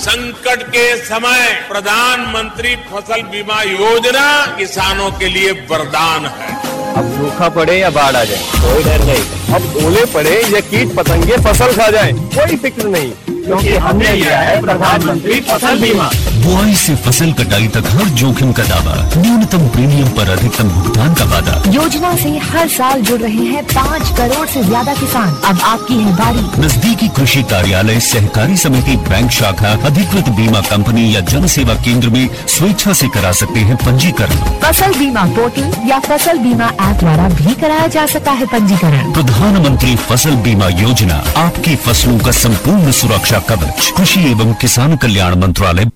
संकट के समय प्रधानमंत्री फसल बीमा योजना किसानों के लिए वरदान है अब सूखा पड़े या बाढ़ आ जाए कोई डर नहीं अब ओले पड़े या कीट पतंगे फसल खा जाए कोई फिक्र नहीं क्योंकि हमने लिया है प्रधानमंत्री फसल बीमा बुआई से फसल कटाई तक हर जोखिम का दावा न्यूनतम प्रीमियम पर अधिकतम भुगतान का वादा योजना से हर साल जुड़ रहे हैं पाँच करोड़ से ज्यादा किसान अब आपकी है बारी नजदीकी कृषि कार्यालय सहकारी समिति बैंक शाखा अधिकृत बीमा कंपनी या जन सेवा केंद्र में स्वेच्छा से करा सकते हैं पंजीकरण फसल बीमा पोर्टल या फसल बीमा ऐप द्वारा भी कराया जा सकता है पंजीकरण प्रधानमंत्री फसल बीमा योजना आपकी फसलों का संपूर्ण सुरक्षा कवच कृषि एवं किसान कल्याण मंत्रालय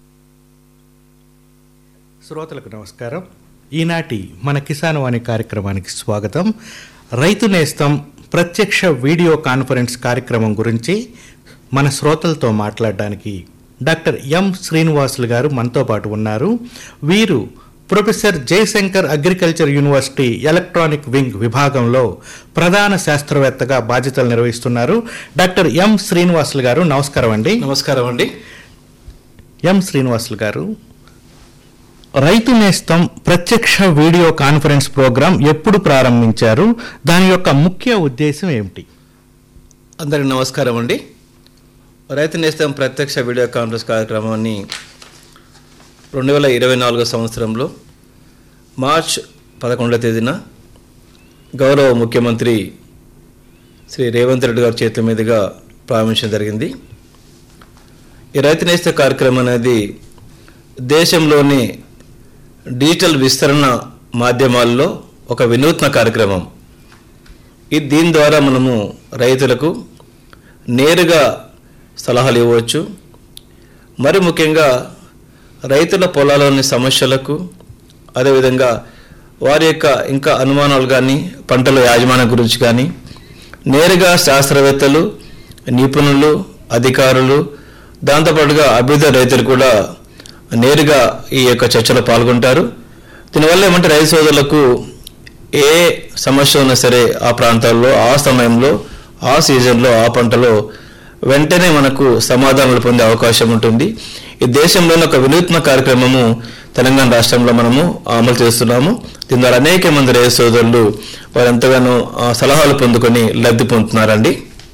శ్రోతలకు నమస్కారం ఈనాటి మన కిసాన్ వాణి కార్యక్రమానికి స్వాగతం రైతు నేస్తం ప్రత్యక్ష వీడియో కాన్ఫరెన్స్ కార్యక్రమం గురించి మన శ్రోతలతో మాట్లాడడానికి డాక్టర్ ఎం శ్రీనివాసులు గారు మనతో పాటు ఉన్నారు వీరు professor Jayashankar agriculture university electronic wing విభాగంలో ప్రధాన శాస్త్రవేత్తగా బాధ్యతలు నిర్వహిస్తున్నారు డాక్టర్ ఎం శ్రీనివాసులు గారు నమస్కారం అండి నమస్కారం అండి ఎం శ్రీనివాసులు గారు రైతు నేస్తం ప్రత్యక్ష వీడియో కాన్ఫరెన్స్ ప్రోగ్రాం ఎప్పుడు ప్రారంభించారు దాని యొక్క ముఖ్య ఉద్దేశం ఏమిటి అందరికి నమస్కారం అండి రైతు నేస్తం ప్రత్యక్ష వీడియో కాన్ఫరెన్స్ కార్యక్రమాన్ని రెండు వేల ఇరవై నాలుగో సంవత్సరంలో మార్చ్ పదకొండవ తేదీన గౌరవ ముఖ్యమంత్రి శ్రీ రేవంత్ రెడ్డి గారి చేతుల మీదుగా ప్రారంభించడం జరిగింది ఈ రైతు నేస్త కార్యక్రమం అనేది దేశంలోని డిజిటల్ విస్తరణ మాధ్యమాల్లో ఒక వినూత్న కార్యక్రమం ఈ దీని ద్వారా మనము రైతులకు నేరుగా సలహాలు ఇవ్వచ్చు మరి ముఖ్యంగా రైతుల పొలాల్లోని సమస్యలకు అదేవిధంగా వారి యొక్క ఇంకా అనుమానాలు కానీ పంటల యాజమాన్యం గురించి కానీ నేరుగా శాస్త్రవేత్తలు నిపుణులు అధికారులు దాంతోపాటుగా అభ్యుదయ రైతులు కూడా నేరుగా ఈ యొక్క చర్చలో పాల్గొంటారు దీనివల్ల ఏమంటే రైతు సోదరులకు ఏ సమస్య ఉన్నా సరే ఆ ప్రాంతాల్లో ఆ సమయంలో ఆ సీజన్లో ఆ పంటలో వెంటనే మనకు సమాధానాలు పొందే అవకాశం ఉంటుంది ఈ దేశంలోని ఒక వినూత్న కార్యక్రమము తెలంగాణ రాష్ట్రంలో మనము అమలు చేస్తున్నాము దీని ద్వారా అనేక మంది రైతు సోదరులు వారు ఎంతగానో ఆ, సలహాలు పొందుకొని లబ్ధి పొందుతున్నారండి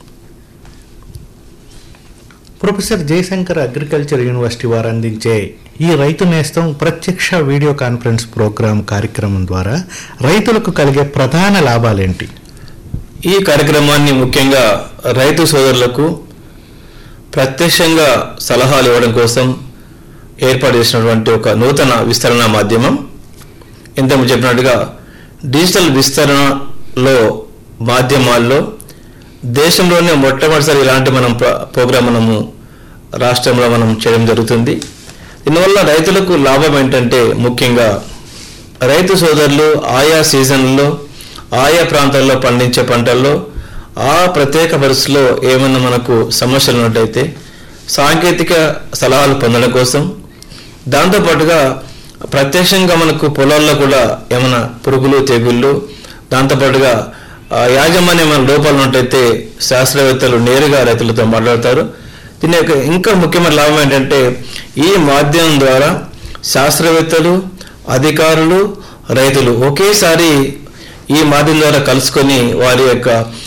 ప్రొఫెసర్ జయశంకర్ అగ్రికల్చర్ యూనివర్సిటీ వారు అందించే ఈ రైతు నేస్తం ప్రత్యక్ష వీడియో కాన్ఫరెన్స్ ప్రోగ్రాం కార్యక్రమం ద్వారా రైతులకు కలిగే ప్రధాన లాభాలేంటి ఈ కార్యక్రమాన్ని ముఖ్యంగా రైతు సోదరులకు ప్రత్యక్షంగా సలహాలు ఇవ్వడం కోసం ఏర్పాటు చేసినటువంటి ఒక నూతన విస్తరణ మాధ్యమం ఇంతకు చెప్పినట్టుగా డిజిటల్ విస్తరణలో మాధ్యమాల్లో దేశంలోనే మొట్టమొదటిసారి ఇలాంటి మనం ప్ర- ప్రోగ్రాం మనము రాష్ట్రంలో మనం చేయడం జరుగుతుంది దీనివల్ల రైతులకు లాభం ఏంటంటే ముఖ్యంగా రైతు సోదరులు ఆయా సీజన్లో ఆయా ప్రాంతాల్లో పండించే పంటల్లో ఆ ప్రత్యేక పరిస్థితుల్లో ఏమైనా మనకు సమస్యలు ఉన్నట్టయితే సాంకేతిక సలహాలు పొందడం కోసం దాంతోపాటుగా ప్రత్యక్షంగా మనకు పొలాల్లో కూడా ఏమైనా పురుగులు తెగుళ్ళు దాంతోపాటుగా ఆ, యాజమాన్యం ఏమైనా లోపాలు ఉన్నట్టయితే శాస్త్రవేత్తలు నేరుగా రైతులతో మాట్లాడతారు దీని యొక్క ఇంకా ముఖ్యమైన లాభం ఏంటంటే ఈ మాధ్యమం ద్వారా శాస్త్రవేత్తలు అధికారులు రైతులు ఒకేసారి ఈ మాధ్యమం ద్వారా కలుసుకొని వారి యొక్క